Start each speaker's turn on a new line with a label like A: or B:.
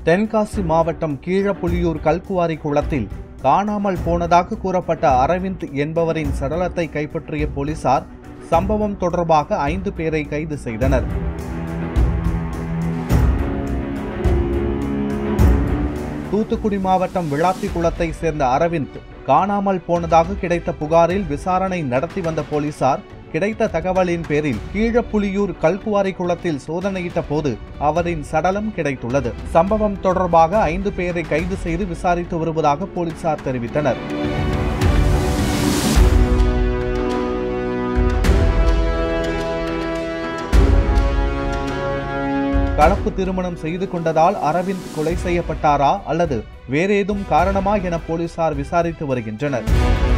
A: தென்காசி மாவட்டம் கீழப்புலியூர் கல்குவாரி குளத்தில் காணாமல் போனதாக கூறப்பட்ட அரவிந்த் என்பவரின் சடலத்தை கைப்பற்றிய போலீசார் சம்பவம் தொடர்பாக ஐந்து பேரை கைது செய்தனர் தூத்துக்குடி மாவட்டம் விளாத்தி குளத்தை சேர்ந்த அரவிந்த் காணாமல் போனதாக கிடைத்த புகாரில் விசாரணை நடத்தி வந்த போலீசார் கிடைத்த தகவலின் பேரில் கீழப்புலியூர் கல்குவாரி குளத்தில் சோதனையிட்ட போது அவரின் சடலம் கிடைத்துள்ளது சம்பவம் தொடர்பாக ஐந்து பேரை கைது செய்து விசாரித்து வருவதாக போலீசார் தெரிவித்தனர் கலப்பு திருமணம் செய்து கொண்டதால் அரவிந்த் கொலை செய்யப்பட்டாரா அல்லது வேறேதும் காரணமா என போலீசார் விசாரித்து வருகின்றனர்